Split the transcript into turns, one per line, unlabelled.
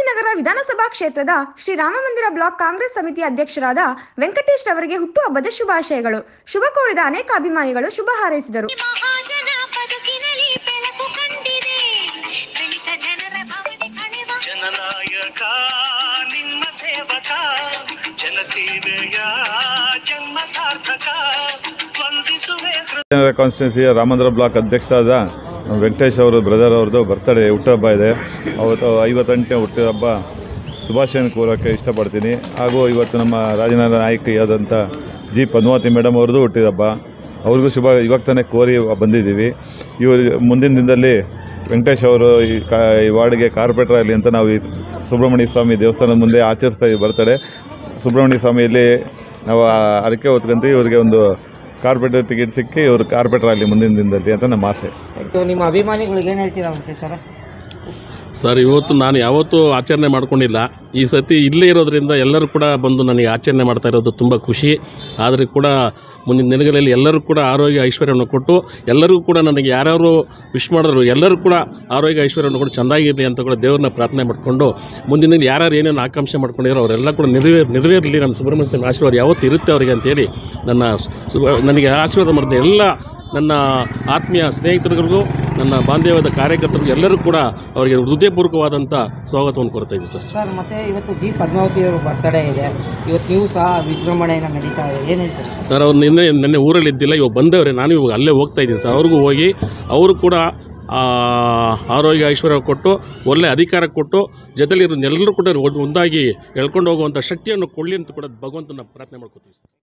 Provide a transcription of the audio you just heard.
ಚಾಮರಾಜನಗರ ವಿಧಾನಸಭಾ ಕ್ಷೇತ್ರದ ಶ್ರೀ ರಾಮಮಂದಿರ ಬ್ಲಾಕ್ ಕಾಂಗ್ರೆಸ್ ಸಮಿತಿ ಅಧ್ಯಕ್ಷರಾದ ವೆಂಕಟೇಶ್ ರವರಿಗೆ ಹುಟ್ಟುಹಬ್ಬದ ಶುಭಾಶಯಗಳು ಶುಭ ಕೋರಿದ ಅನೇಕ ಅಭಿಮಾನಿಗಳು ಶುಭ ಹಾರೈಸಿದರು
ಮಹಾಜನ ಬದುಕಿನಲ್ಲಿ ಬೆಳಕು ಕಂಡಿದೆ ದಲಿತ ಜನರ ಭಾವನೆ ಕಳೆವ
ಜನನಾಯಕ ನಿಮ್ಮ ಸೇವಕ ಜನಸೇವೆಯ ಜನ್ಮ ಸಾರ್ಥಕ ವಂದಿಸುವೆ
ವಿಜಯನಗರ ಕಾನ್ಸ್ಟಿಟ್ಯೂನ್ಸಿಯ ರಾಮಂದ್ರ ಬ್ಲಾಕ್ ಅಧ್ಯಕ್ಷರಾದ ವೆಂಕಟೇಶ್ ಅವರು ಬ್ರದರ್ ಅವ್ರದ್ದು ಬರ್ತಡೇ ಹುಟ್ಟುಹಬ್ಬ ಇದೆ ಅವತ್ತು ಐವತ್ತೆಂಟನೇ ಹುಟ್ಟುಹಬ್ಬ ಶುಭಾಶಯನ ಕೋರೋಕ್ಕೆ ಇಷ್ಟಪಡ್ತೀನಿ ಹಾಗೂ ಇವತ್ತು ನಮ್ಮ ರಾಜನಗರ ನಾಯಕಿಯಾದಂಥ ಜಿ ಪದ್ಮಾವತಿ ಮೇಡಮ್ ಅವ್ರದ್ದು ಹುಟ್ಟಿದಬ್ಬ ಅವ್ರಿಗೂ ಶುಭ ಇವಾಗ ತಾನೇ ಕೋರಿ ಬಂದಿದ್ದೀವಿ ಇವರು ಮುಂದಿನ ದಿನದಲ್ಲಿ ವೆಂಕಟೇಶ್ ಅವರು ಈ ಕಾ ಈ ವಾರ್ಡ್ಗೆ ಕಾರ್ಪೊರೇಟರ್ ಆಗಲಿ ಅಂತ ನಾವು ಈ ಸುಬ್ರಹ್ಮಣ್ಯ ಸ್ವಾಮಿ ದೇವಸ್ಥಾನದ ಮುಂದೆ ಆಚರಿಸ್ತಾ ಬರ್ತಡೆ ಸುಬ್ರಹ್ಮಣ್ಯ ಸ್ವಾಮಿಯಲ್ಲಿ ನಾವು ಆ ಅರಕೆ ಹೊತ್ಕೊಂತೀವಿ ಇವರಿಗೆ ಒಂದು ಕಾರ್ಪೊರೇಟರ್ ಟಿಕೆಟ್ ಸಿಕ್ಕಿ ಇವರು ಕಾರ್ಪೊರೇಟರ್ ಆಗಲಿ ಮುಂದಿನ ದಿನದಲ್ಲಿ ಅಂತ ನಮ್ಮ ಆಸೆ
ಇದು ನಿಮ್ಮ ಅಭಿಮಾನಿಗಳಿಗೆ ಏನು ಹೇಳ್ತೀರಾ ವೆಂಕಟೇಶ್ ಸರ್
ಸರ್ ಇವತ್ತು ನಾನು ಯಾವತ್ತೂ ಆಚರಣೆ ಮಾಡ್ಕೊಂಡಿಲ್ಲ ಈ ಸತಿ ಇಲ್ಲೇ ಇರೋದ್ರಿಂದ ಎಲ್ಲರೂ ಕೂಡ ಬಂದು ನನಗೆ ಆಚರಣೆ ಮಾಡ್ತಾ ಇರೋದು ತುಂಬ ಖುಷಿ ಆದರೆ ಕೂಡ ಮುಂದಿನ ದಿನಗಳಲ್ಲಿ ಎಲ್ಲರೂ ಕೂಡ ಆರೋಗ್ಯ ಐಶ್ವರ್ಯವನ್ನು ಕೊಟ್ಟು ಎಲ್ಲರಿಗೂ ಕೂಡ ನನಗೆ ಯಾರ್ಯಾರು ವಿಶ್ ಮಾಡಿದ್ರು ಎಲ್ಲರೂ ಕೂಡ ಆರೋಗ್ಯ ಐಶ್ವರ್ಯವನ್ನು ಕೊಟ್ಟು ಚೆಂದಾಗಿರಲಿ ಅಂತ ಕೂಡ ದೇವ್ರನ್ನ ಪ್ರಾರ್ಥನೆ ಮಾಡಿಕೊಂಡು ಮುಂದಿನ ದಿನ ಯಾರ್ಯಾರು ಏನೇನು ಆಕಾಂಕ್ಷೆ ಮಾಡ್ಕೊಂಡಿರೋ ಅವರೆಲ್ಲ ಕೂಡ ನೆರವೇರ್ ನೆರವೇರಲಿ ನಮ್ಮ ಸುಬ್ರಹ್ಮಣ್ಯ ಸ್ವಾಮಿ ಆಶೀರ್ವಾದ ಯಾವತ್ತು ಇರುತ್ತೆ ಅವರಿಗೆ ಅಂತೇಳಿ ನನ್ನ ಸು- ನನಗೆ ಆಶೀರ್ವಾದ ಮಾಡಿದ ಎಲ್ಲ ನನ್ನ ಆತ್ಮೀಯ ಸ್ನೇಹಿತರಿಗೂ ನನ್ನ ಬಾಂಧವ್ಯದ ಕಾರ್ಯಕರ್ತರಿಗೂ ಎಲ್ಲರೂ ಕೂಡ ಅವರಿಗೆ ಹೃದಯಪೂರ್ವಕವಾದಂಥ ಸ್ವಾಗತವನ್ನು ಕೊಡ್ತಾ ಇದ್ದೀನಿ ಸರ್
ಸರ್ ಮತ್ತೆ ಇವತ್ತು ಜಿ ಪದ್ಮಾವತಿ ಅವ್ರ ಬರ್ತಡೇ ಇದೆ ಇವತ್ತು ನೀವು ಸಹ ವಿಜೃಂಭಣೆಯಿಂದ ನಡೀತಾ ಇದೆ ಏನು ಹೇಳ್ತೀರಾ
ಸರ್ ಅವ್ರು ನಿನ್ನೆ ನಿನ್ನೆ ಊರಲ್ಲಿ ಇದ್ದಿಲ್ಲ ಇವಾಗ ಬಂದವ್ರೆ ನಾನು ಇವಾಗ ಅಲ್ಲೇ ಹೋಗ್ತಾ ಇದ್ದೀನಿ ಸರ್ ಅವ್ರಿಗೂ ಹೋಗಿ ಅವರು ಕೂಡ ಆ, ಆರೋಗ್ಯ ಐಶ್ವರ್ಯ ಕೊಟ್ಟು ಒಳ್ಳೆ ಅಧಿಕಾರ ಕೊಟ್ಟು ಜೊತೆಲಿ ಎಲ್ಲರೂ ಕೂಡ ಒಂದಾಗಿ ಎಳ್ಕೊಂಡು ಹೋಗುವಂಥ ಶಕ್ತಿಯನ್ನು ಕೊಳ್ಳಿ ಅಂತ ಕೂಡ ಭಗವಂತನ ಪ್ರಾರ್ಥನೆ ಮಾಡ್ಕೊತೀವಿ